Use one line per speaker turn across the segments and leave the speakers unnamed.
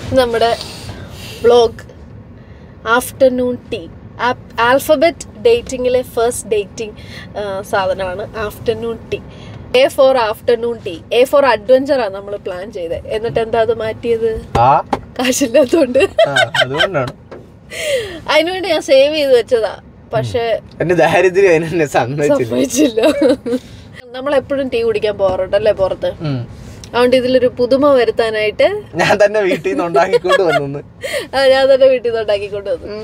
നമ്മുടെ vlog afternoon tea alphabet ഡേറ്റിങ്ങിലെ first dating സാധനമാണ് afternoon tea A for afternoon tea A for അഡ്വഞ്ചറാണ് നമ്മൾ പ്ലാൻ ചെയ്തത് എന്നിട്ട് എന്താ അത് മാറ്റിയത്
ആ
കാശില്ലാത്തോണ്ട്
ആ, അതുകൊണ്ടാണ്
അതിനുവേണ്ടി ഞാൻ സേവ് ചെയ്ത് വെച്ചതാ പക്ഷെ
എന്റെ ദാരിദ്ര്യം അതിനെ സമ്മതിച്ചില്ല
സംഭവിച്ചില്ല നമ്മൾ എപ്പോഴും ടീ കുടിക്കാൻ പോകാറുണ്ടല്ലേ പുറത്ത്
ഉം.
അതുകൊണ്ട് ഇതിലൊരു പുതുമ വരുത്താനായിട്ട്
ഞാൻ തന്നെ വീട്ടിൽ നിന്ന് ഉണ്ടാക്കിക്കൊണ്ട് വന്നു
ആ, ഞാൻ തന്നെ വീട്ടിൽ നിന്ന് ഉണ്ടാക്കിക്കൊണ്ട് വന്നു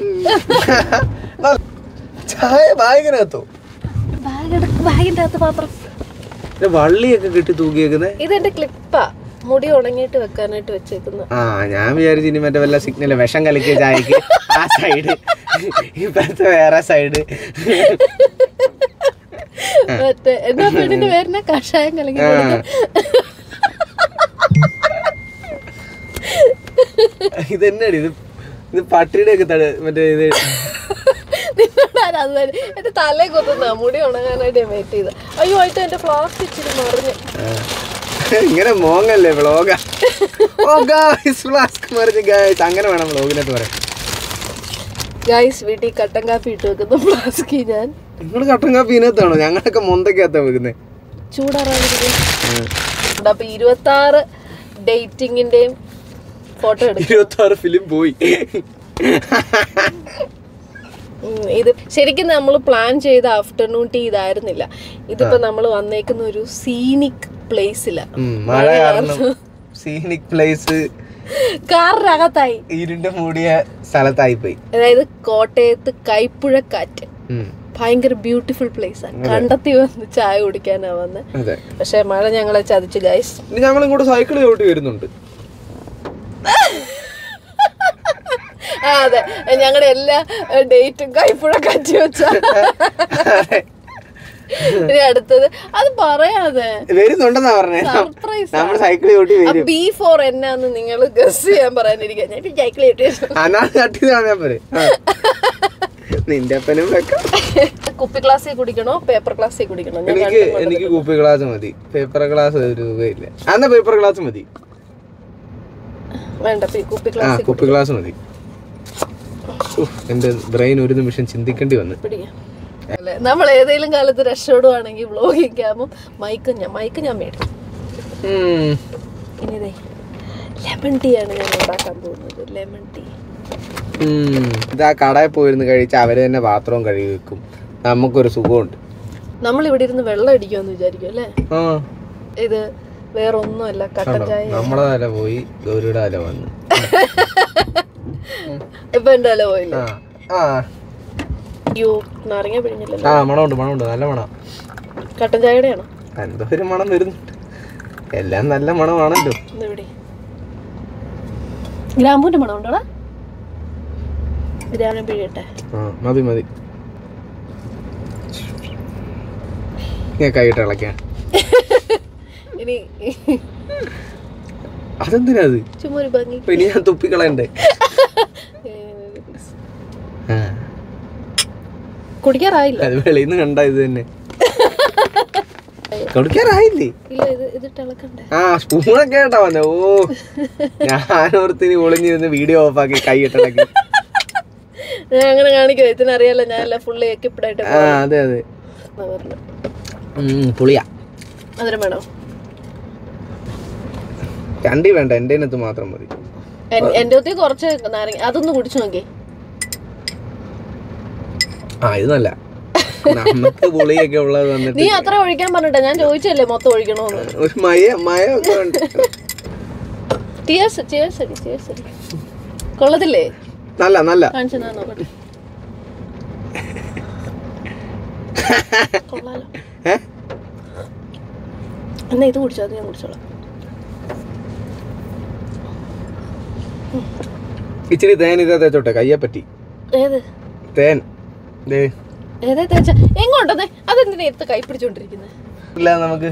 ചായ ബാഗിനകത്തോ
ബാഗ് ബാഗിന്റെ അകത്ത് പാത്രം
ഇത് വള്ളിയൊക്കെ കെട്ടി തൂക്കിയേക്കുന്നേ
ഇതെന്റെ ക്ലിപ്പാ മുടി ഉണങ്ങിയിട്ട് വെക്കാനായിട്ട് വെച്ചേക്കുന്ന
ആ ഞാൻ വിചാരിച്ചു ഇനി മറ്റേ വല്ല സിഗ്നൽ വിഷം കലക്കിയ ചായക്ക് ആ സൈഡ് ഇപ്പഴത്തെ വേറെ സൈഡ്
മറ്റേ എന്താ പെണ്ണിന്റെ പേരിനെ കഷായം കലങ്ങി കൊടുക്കാൻ.
ഇതെന്നാടി ഇത് ഇത് പട്ടിയുടെ ഒക്കെ തട മറ്റേ ഇത്
നിന്നോട് ആരാ അത് തന്നെ? എന്റെ തലേ കൊത്തുന്ന മുടി ഉണങ്ങാനായിട്ട് ഞാൻ വെയിറ്റ് ചെയ്ത അയ്യോ ആയിട്ട് എന്റെ ഫ്ലാസ്ക് ഇച്ചിരി മറിഞ്ഞു
ആ. ഇങ്ങനെ മോങ്ങല്ലേ വ്ളോഗ ഓ ഗായ്സ് ഫ്ലാസ്ക് മറിഞ്ഞ് ഗായ്സ് അങ്ങനെ വേണം വ്ളോഗിനകത്ത് പറയാം
ഗൈസ് വീട്ടിൽ കട്ടൻ കാപ്പി ഇട്ട് വെക്കുന്ന ഫ്ലാസ്കി ഞാൻ
നിങ്ങൾ കട്ടൻ കാപ്പി ഇതിനകത്താണോ ഞങ്ങളൊക്കെ മൊന്തക്കകത്താ വെക്കുന്നത്
ചൂടാറാതിരിക്കും അപ്പൊ ഇരുപത്തി ആറ് ഡേറ്റിങ്ങിന്റെയും ഫോട്ടോ എടുക്കും
ഇരുപത്തി ആറ് ഫിലിം പോയി
ഉം, ഇത് ശരിക്കും നമ്മൾ പ്ലാൻ ചെയ്ത ആഫ്റ്റർനൂൺ ടീ ഇതായിരുന്നില്ല ഇതിപ്പോ നമ്മൾ വന്നേക്കുന്ന ഒരു സീനിക് പ്ലേസിലാ
ഉം, മഴ കാരണം സീനിക് പ്ലേസ്
കാറിനകത്തായി
ഇരുണ്ട് മൂടിയ സ്ഥലത്തായി പോയി
അതായത് കോട്ടയത്ത് കൈപ്പുഴക്കാറ്റ്
ഉം,
ഭയങ്കര ബ്യൂട്ടിഫുൾ പ്ലേസ് ആണ് കണ്ടെത്തി വന്ന് ചായ കുടിക്കാനാ വന്ന്
അതെ
പക്ഷെ മഴ ഞങ്ങളെ ചതിച്ചു ഗൈസ്
ഇനി ഞങ്ങൾ ഇങ്ങോട്ട് സൈക്കിൾ ചവിട്ടി വരുന്നുണ്ട്
ആ അതെ ഞങ്ങളുടെ എല്ലാ ഡേറ്റും കൈപ്പുഴ കറ്റി വെച്ച ഇനി അടുത്തത് അത് പറയാതെ
വരുന്നുണ്ടെന്നാ പറഞ്ഞേ
സർപ്രൈസ്
നമ്മൾ സൈക്കിൾ ചവിട്ടി വരും
ബി ഫോർ എന്നാന്ന് നിങ്ങൾ ഗസ് ചെയ്യാൻ പറയാനിരിക്കുക ഞാൻ സൈക്കിൾ
അനാ തട്ടി കാണാൻ പോരെ ആ. നിന്റെ അപ്പനും വെക്കാം
കുപ്പി ഗ്ലാസ്സിൽ കുടിക്കണോ പേപ്പർ ഗ്ലാസ്സിൽ കുടിക്കണോ ഞാൻ
എനിക്ക് എനിക്ക് കുപ്പി ഗ്ലാസ് മതി പേപ്പർ ഗ്ലാസ് ഒരു രൂപയില്ല അന്ന പേപ്പർ ഗ്ലാസ് മതി
വേണ്ട പി- കുപ്പി
ആ
ഗ്ലാസ്സിൽ
കുപ്പി ഗ്ലാസ് മതി ഉഫ്, എന്റെ ബ്രെയിൻ ഒരു നിമിഷം ചിന്തിക്കേണ്ടി വന്നു
പിടിക്കാം അല്ലേ നമ്മൾ ഏതെങ്കിലും കാലത്ത് രക്ഷപ്പെടുവാണെങ്കിൽ വ്ലോഗിങ് ക്യാമും മൈക്ക് ഞാൻ മൈക്ക് ഞാൻ മേടിക്കും
ഉം.
ഇനി ഇതേ ലെമൺ ടീ ആണ് ഞാൻ ഉണ്ടാക്കാൻ പോകുന്നത് ലെമൺ ടീ
ഉം. ഇതാ കടയിൽ പോയിരുന്ന് കഴിച്ച് അവര് തന്നെ പാത്രവും കഴുകി വെക്കും നമുക്കൊരു സുഖമുണ്ട്
നമ്മൾ ഇവിടെ ഇരുന്ന് വെള്ളം അടിക്കുമെന്ന് വിചാരിക്കും അല്ലേ
ആ
ഇത് വേറെ ഒന്നുമല്ല കട്ടൻ
കണ്ടോ
ചായ
നമ്മളെ തല പോയി ഗൗരിയുടെ തല വന്നു
ഇപ്പൊ എന്റെ അല്ല പോയില്ല
ആ ആ
അയ്യോ നാരങ്ങ പിഴിഞ്ഞില്ലല്ലോ
ആ മണമുണ്ട് മണമുണ്ട് നല്ല മണം
കട്ടൻ ചായയുടെ ആണോ
എന്തോ ഒരു മണം വരുന്നുണ്ട് എല്ലാം നല്ല മണമാണല്ലോ
ഇതെവിടെ ഗ്രാമ്പൂന്റെ മണം ഉണ്ടോടാ ഗ്രാമം പിഴിയട്ടെ
ആ മതി മതി ഞാൻ കൈയിട്ട് ഇളക്കാൻ
ഇനി
അതെന്തിനാ അത്
ചുമ്മാ ഒരു ഭംഗി
ഇപ്പൊ ഇനി ഞാൻ തുപ്പിക്കളയണ്ടേ ആ
കുടിക്കാറായില്ല
അത് വെളിയിൽ നിന്ന് കണ്ട ഇത് തന്നെ കൊടുക്കാറായില്ലേ
ഇല്ല ഇത് ഇതിട്ട് ഇളക്കണ്ടേ
ആ സ്പൂണൊക്കെ കേട്ടാ വന്നെ ഓ ഞാനോർത്തിന് ഒളിഞ്ഞിരുന്ന് വീഡിയോ ഓഫാക്കി കൈ ഇട്ടിളക്കി
ഞാൻ അങ്ങനെ കാണിക്കും ഇതിനറിയാലോ ഞാൻ എല്ലാം ഫുള്ളി എക്യുപ്ഡായിട്ട്
ആ അതെ അതെ ഉം, പുളിയാ
അതിന് വേണോ
രണ്ടി വേണ്ട എൻ്റെ അകത്ത് മാത്രം മതി
എൻ- എന്റെ ഒത്തി കുറച്ച് നാരങ്ങ അതൊന്ന് കുടിച്ചു നോക്കി
ആ ഇത് നല്ല നമുക്ക് പുളിയൊക്കെ ഉള്ളത് വന്നിട്ട്
നീ അത്ര ഒഴിക്കാൻ പറഞ്ഞിട്ടാ ഞാൻ ചോദിച്ചല്ലേ മൊത്തം ഒഴിക്കണോന്ന്
ഒരു മയ മയ ഒക്കെ ഉണ്ട്
ടിയേഴ്സ് ടിയേഴ്സ് അടി ടിയേഴ്സ് അടി കൊള്ളത്തില്ലേ
നല്ല നല്ല
കാണിച്ചു ഞാൻ നോക്കട്ടെ കൊള്ളാലോ
ഏ
എന്നാ ഇത് കുടിച്ചോ അത് ഞാൻ കുടിച്ചോളാം
ഇച്ചിരി തേൻ ഇതാ തേച്ചോട്ടെ കയ്യെ പറ്റി
ഏത്
തേൻ ദേ
ഏതാ തേച്ച എങ്ങോട്ടെന്നേ അതെന്തിനാ എടുത്ത് കൈ പിടിച്ചോണ്ടിരിക്കുന്നത്
ഇല്ല നമുക്ക്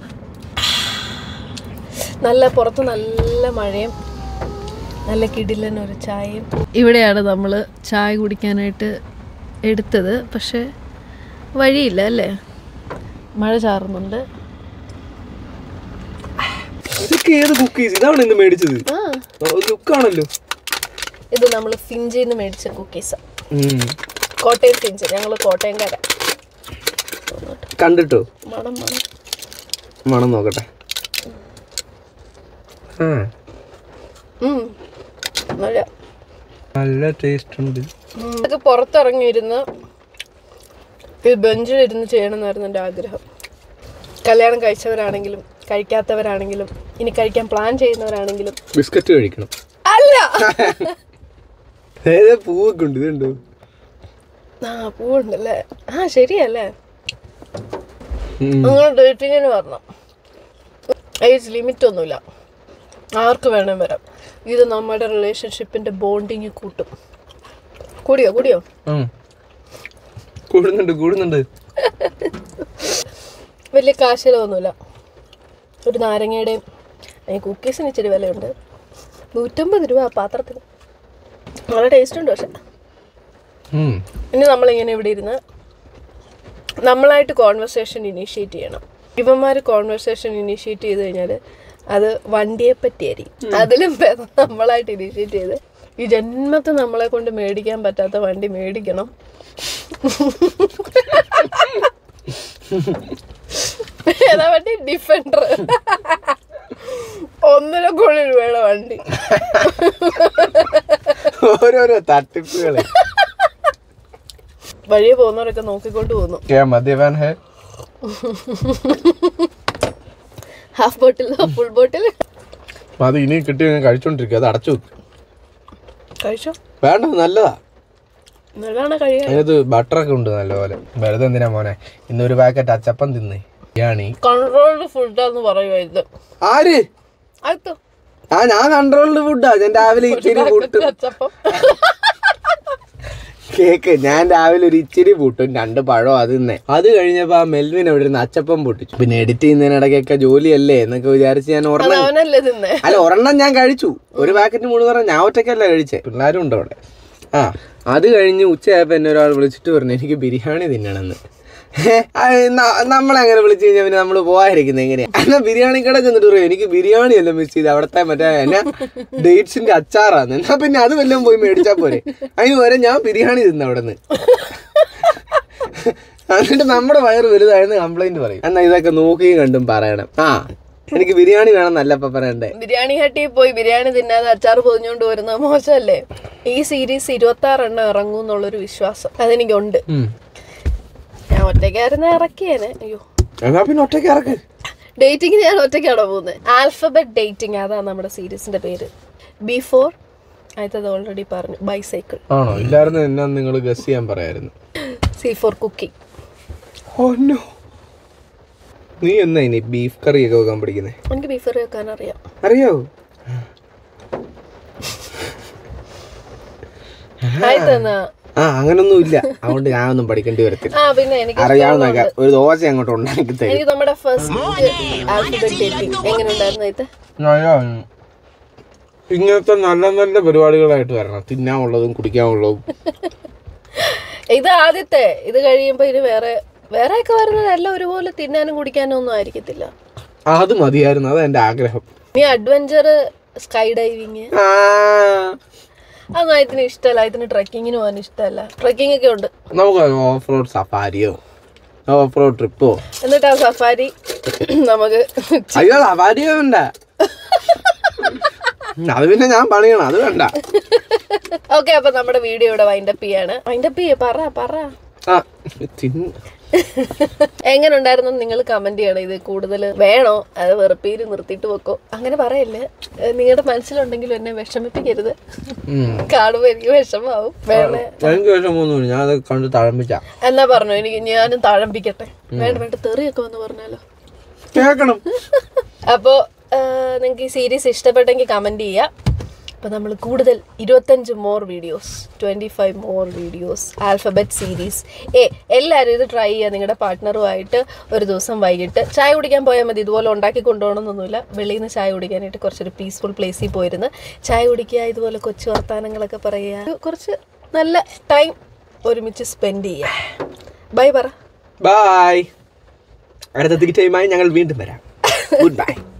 നല്ല പുറത്ത് നല്ല മഴയും നല്ല കിടിലൻ ഒരു ചായയും ഇവിടെയാണ് നമ്മൾ ചായ കുടിക്കാനായിട്ട് എടുത്തത് പക്ഷെ വഴിയില്ല അല്ലേ മഴ ചാറുന്നുണ്ട്
ഇതൊക്കെ ഏത് കുക്കീസ് ഇതാണ് ഇന്ന് മേടിച്ചത്
ആ
ലുക്കാണല്ലോ
ഇത് നമ്മൾ ഫിഞ്ചിൽ നിന്ന് മേടിച്ച കുക്കീസ് കോട്ടയം ഫിഞ്ച് ഞങ്ങൾ കോട്ടയംകാര
കണ്ടിട്ടോ
മണം മണം
മണം നോക്കട്ടെ ആ
ഉം. നല്ല
നല്ല ടേസ്റ്റ് ഉണ്ട്
ഇത് പുറത്തിറങ്ങിയിരുന്ന് ഈ ബെഞ്ചിലിരുന്ന് ചെയ്യണമെന്നായിരുന്നു എൻ്റെ ആഗ്രഹം കല്യാണം കഴിച്ചവരാണെങ്കിലും കഴിക്കാത്തവരാണെങ്കിലും ഇനി കഴിക്കാൻ പ്ലാൻ ചെയ്യുന്നവരാണെങ്കിലും
ബിസ്ക്കറ്റ് കഴിക്കണം
അല്ല
ഏതാ പൂവൊക്കെ ഉണ്ട് ഇതുണ്ടോ
ആ പൂവുണ്ടല്ലേ ആ ശരിയല്ലേ
ഉം.
നിങ്ങൾ ഡേറ്റിങ്ങിന് വരണം ഏജ് ലിമിറ്റ് ഒന്നുമില്ല ആർക്ക് വേണം വരാം ഇത് നമ്മുടെ റിലേഷൻഷിപ്പിന്റെ ബോണ്ടിങ് കൂട്ടും കൂടിയോ കൂടിയോ
ഉം. കൂടുന്നുണ്ട് കൂടുന്നുണ്ട്
വലിയ കാശിലൊന്നുമില്ല ഒരു നാരങ്ങയുടെയും ഈ കുക്കീസിന് ഇച്ചിരി വിലയുണ്ട് നൂറ്റമ്പത് രൂപ ആ പാത്രത്തിന് നല്ല ടേസ്റ്റ് ഉണ്ട് പക്ഷെ
ഉം.
ഇനി നമ്മളിങ്ങനെ ഇവിടെ ഇരുന്ന് നമ്മളായിട്ട് കോൺവെർസേഷൻ ഇനീഷ്യേറ്റ് ചെയ്യണം ഇവന്മാർ കോൺവെർസേഷൻ ഇനീഷ്യേറ്റ് ചെയ്ത് കഴിഞ്ഞാൽ അത് വണ്ടിയെ പറ്റിയായിരിക്കും അതിലും ഭേദം നമ്മളായിട്ട് ഇനീഷ്യേറ്റ് ചെയ്ത് ഈ ജന്മത്തെ നമ്മളെ കൊണ്ട് മേടിക്കാൻ പറ്റാത്ത വണ്ടി മേടിക്കണം ഏതാ വണ്ടി ഡിഫൻഡർ ഒന്നര കോടി രൂപയുടെ വണ്ടി
ഓരോരോ തട്ടിപ്പുകളെ
വഴിയെ പോകുന്നവരൊക്കെ നോക്കിക്കൊണ്ട് പോകുന്നു
क्या मद्यपान है
ഹാഫ് ബോട്ടിൽ ഫുൾ ബോട്ടിൽ
അത് ഇനി കിട്ടി ഞാൻ കഴിച്ചോണ്ടിരിക്കുക അത് അടച്ചു വെക്ക്.
കഴിച്ചോ
വേണ്ട നല്ലതാ
നല്ലതാണ് കഴിയാൻ
അതിനകത്ത് ബട്ടറൊക്കെ ഉണ്ട് നല്ലപോലെ വെറുതെ എന്തിനാ മോനെ ഇന്നൊരു പാക്കറ്റ് അച്ചപ്പം തിന്നേ ബിരിയാണി
കൺട്രോൾഡ് ഫുഡാന്ന് പറയുക ഇത്
ആര്
അടുത്തോ
ആ ഞാൻ കൺട്രോൾഡ് ഫുഡാ ഞാൻ രാവിലെ ഇച്ചിരി കൂട്ടും
അച്ചപ്പം
കേക്ക് ഞാൻ രാവിലെ ഒരു ഇച്ചിരി പൂട്ടും രണ്ട് പഴം അത് തിന്നേ അത് കഴിഞ്ഞപ്പോ ആ മെൽവിൻ അവിടെ ഇരുന്ന് അച്ചപ്പം പൊട്ടിച്ചു പിന്നെ എഡിറ്റ് ചെയ്യുന്നതിനിടയ്ക്കൊക്കെ ജോലിയല്ലേ എന്നൊക്കെ വിചാരിച്ച് ഞാൻ
അത്
ഒരെണ്ണം
അവനല്ലേ തിന്നേ
അല്ല ഒരെണ്ണം ഞാൻ കഴിച്ചു ഒരു പാക്കറ്റ് മുഴുവൻ ഞാൻ ഒറ്റയ്ക്കല്ല കഴിച്ചേ പിള്ളേരും ഉണ്ട് അവിടെ ആ അത് കഴിഞ്ഞ് ഉച്ചയായപ്പോ എന്നെ ഒരാൾ വിളിച്ചിട്ട് പറഞ്ഞു എനിക്ക് ബിരിയാണി തിന്നണമെന്ന് നമ്മളെങ്ങനെ വിളിച്ചു കഴിഞ്ഞാൽ പിന്നെ നമ്മൾ പോകാതിരിക്കുന്നത് എങ്ങനെയാ എന്നാ ബിരിയാണി കട ചെന്നിട്ട് പറയും എനിക്ക് ബിരിയാണി എല്ലാം മിസ് ചെയ്ത് അവിടുത്തെ മറ്റേ എന്നാ ഡേറ്റ്സിന്റെ അച്ചാറാന്ന് എന്നാ പിന്നെ അത് വല്ലതും പോയി മേടിച്ചാൽ പോരെ അതിന് വരെ ഞാൻ ബിരിയാണി തിന്ന അവിടെ നിന്ന് എന്നിട്ട് നമ്മുടെ വയറ് വലുതായെന്ന് കംപ്ലൈന്റ് പറയും എന്നാ ഇതൊക്കെ നോക്കിയും കണ്ടും പറയണം ആ എനിക്ക് ബിരിയാണി വേണം എന്നല്ല ഇപ്പൊ പറയണ്ടേ
ബിരിയാണി ഹട്ടിൽ പോയി ബിരിയാണി തിന്നാതെ അച്ചാർ പൊതിഞ്ഞോണ്ട് വരുന്നത് മോശമല്ലേ ഈ സീരീസ് ഇരുപത്തി ആറ് എണ്ണം ഇറങ്ങും എന്നുള്ളൊരു വിശ്വാസം അതെനിക്കുണ്ട്
ഉം.
ഞാൻ ഒറ്റയ്ക്കായിരുന്നു ഇറക്കിയേനെ അയ്യോ
എന്നാ പിന്നെ ഒറ്റയ്ക്ക് ഇറക്ക്
ഡേറ്റിംഗ് ഞാൻ ഒറ്റയ്ക്കാണോ പോകുന്നത് ആൽഫബറ്റ് ഡേറ്റിംഗ് അതാണ് നമ്മുടെ സീരീസിന്റെ പേര് ബിഫോർ ആയിട്ടത് ഓൾറെഡി പറഞ്ഞു ബൈസൈക്കിൾ
ആണോ ഇല്ലായിരുന്നു എന്നാ നിങ്ങൾ ഗസ് ചെയ്യാൻ പറയായിരുന്നു
C for cooking
oh no നീ എന്നാ ഇനി ബീഫ് കറി ഒക്കെ വെക്കാൻ പഠിക്കുന്നേ
എനിക്ക് ബീഫ് കറി വെക്കാൻ അറിയാം
അറിയാവോ
ആയിട്ടെന്നാ
ആ അങ്ങനൊന്നും ഇല്ല അതുകൊണ്ട് ഞാനൊന്നും പഠിക്കേണ്ടി വരത്തില്ല
ആ പിന്നെ എനിക്ക്
അറിയാവുന്ന ഒരു ദോശ അങ്ങോട്ട് ഉണ്ടാക്കി തരും
എനിക്ക് നമ്മുടെ ഫസ്റ്റ് ആൽഫബറ്റ് ഡേറ്റിംഗ് എങ്ങനെ ഉണ്ടായിരുന്നു ഇത്
ഇങ്ങനത്തെ നല്ല നല്ല പരിപാടികളായിട്ട് വരണം തിന്നാനുള്ളതും കുടിക്കാനുള്ളതും
ഇത് ആദ്യത്തെ ഇത് കഴിയുമ്പോ ഇത് വേറെ വേറെ ഒക്കെ വരുന്നത് എല്ലാം ഒരുപോലെ തിന്നാനും കുടിക്കാനും ഒന്നും ആയിരിക്കത്തില്ല
ആ, അത് മതിയായിരുന്നു അതാ എന്റെ ആഗ്രഹം
നീ അഡ്വഞ്ചർ സ്കൈ ഡൈവിങ്
ആ,
അതൊന്നും ഇതിന് ഇഷ്ടമല്ല ഇതിന് ട്രക്കിങ്ങിന് പോകാൻ ഇഷ്ടമല്ല ട്രക്കിംഗ് ഒക്കെ ഉണ്ട്
നമുക്ക് ഓഫ് റോഡ് സഫാരിയോ ഓഫ് റോഡ് ട്രിപ്പോ
എന്നിട്ട് ആ സഫാരി നമുക്ക്
അയ്യോ സഫാരിയോ വേണ്ട അത് പിന്നെ ഞാൻ പണിയണം അത് വേണ്ട
ഓക്കെ അപ്പൊ നമ്മുടെ വീഡിയോ ഇവിടെ വൈൻഡപ്പ് ചെയ്യാണ് വൈൻഡപ്പ് ചെയ്യ പറ പറ
ആ തിന്ന്
എങ്ങനെ ഉണ്ടായിരുന്നു നിങ്ങൾ കമന്റ് ചെയ്യണം ഇത് കൂടുതൽ വേണോ അത് വെറുപ്പീര് നിർത്തിയിട്ട് വെക്കോ അങ്ങനെ പറയല്ലേ ഏഹ് നിങ്ങളുടെ മനസ്സിലുണ്ടെങ്കിലും എന്നെ വിഷമിപ്പിക്കരുത്
ഉം.
കാണുമ്പോ എനിക്ക് വിഷമാവും വേണേ
എനിക്ക് വിഷമൊന്നുമില്ല ഞാൻ അത് കണ്ട് തഴമ്പിച്ച
എന്നാ പറഞ്ഞു എനിക്ക് ഞാനും താഴമ്പിക്കട്ടെ വേണ്ട വേണ്ട തെറിയൊക്കെ വന്ന് പറഞ്ഞാലോ
കേക്കണം
അപ്പോൾ നിങ്ങൾക്ക് ഈ സീരീസ് ഇഷ്ടപ്പെട്ടെങ്കിൽ കമൻറ്റ് ചെയ്യുക അപ്പോൾ നമ്മൾ കൂടുതൽ ഇരുപത്തഞ്ച് more videos twenty five more videos alphabet series ഏ എല്ലാവരും ഇത് ട്രൈ ചെയ്യുക നിങ്ങളുടെ പാർട്ട്ണറുമായിട്ട് ഒരു ദിവസം വൈകിട്ട് ചായ കുടിക്കാൻ പോയാൽ മതി ഇതുപോലെ ഉണ്ടാക്കി കൊണ്ടുപോകണമെന്നൊന്നുമില്ല വെളിയിൽ നിന്ന് ചായ കുടിക്കാനായിട്ട് കുറച്ചൊരു പീസ്ഫുൾ പ്ലേസിൽ പോയിരുന്ന് ചായ കുടിക്കുക ഇതുപോലെ കൊച്ചു വർത്തമാനങ്ങളൊക്കെ പറയുക ഒരു കുറച്ച് നല്ല ടൈം ഒരുമിച്ച് സ്പെൻഡ് ചെയ്യുക ബൈ പറ
ബായ് അടുത്ത ടൈമായി ഞങ്ങൾ വീണ്ടും വരാം ഗുഡ് ബൈ